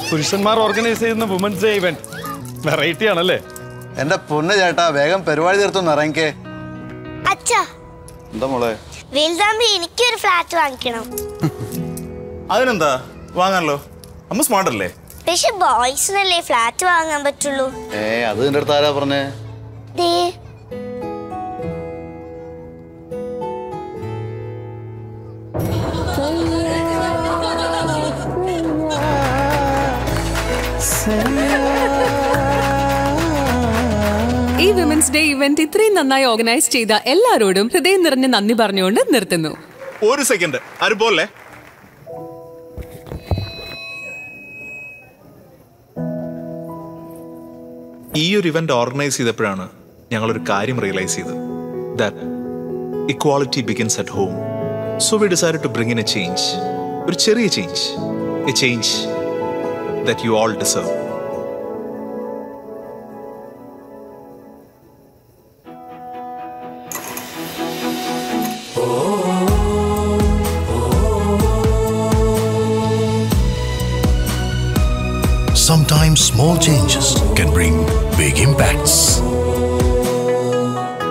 പുരുഷന്മാർ ഓർഗനൈസ് ചെയ്യുന്ന women's day event variety ആണല്ലേ എന്റെ പൊന്ന് ചേട്ടാ വേഗം പരിപാടി തീർത്തൊന്ന് ഇറങ്ങിക്കേ അച്ഛാ എന്താ മോളെ വലുതാകുമ്പോ എനിക്കൊരു ഫ്ലാറ്റ് വാങ്ങിക്കണം അതിനെന്താ വാങ്ങാനല്ലോ അമ്മ സ്മാർട്ട് അല്ലേ പക്ഷെ ബോയ്സിനല്ലേ ഫ്ലാറ്റ് വാങ്ങാൻ പറ്റുള്ളൂ ഏ അത് നിന്റെ അടുത്ത് ആരാ പറഞ്ഞേ ദേ ഈ വിമൻസ് ഡേ ഇവന്റ് ഇത്രയും നന്നായി ഓർഗനൈസ് ചെയ്ത എല്ലാവരോടും ഹൃദയം നിറഞ്ഞ നന്ദി പറഞ്ഞുകൊണ്ട് നിർത്തുന്നു ഒരു സെക്കൻഡ് ആരും പോലെ ഈ ഒരു ഇവന്റ് ഓർഗനൈസ് ചെയ്തപ്പോഴാണ് ഞങ്ങളൊരു കാര്യം റിയലൈസ് ചെയ്തത് that equality begins at home so we decide to bring in a change ഒരു ചെറിയ change a change that you all deserve Sometimes small changes can bring big impacts.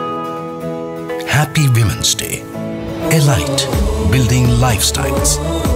Happy Women's Day. A light building lifestyles.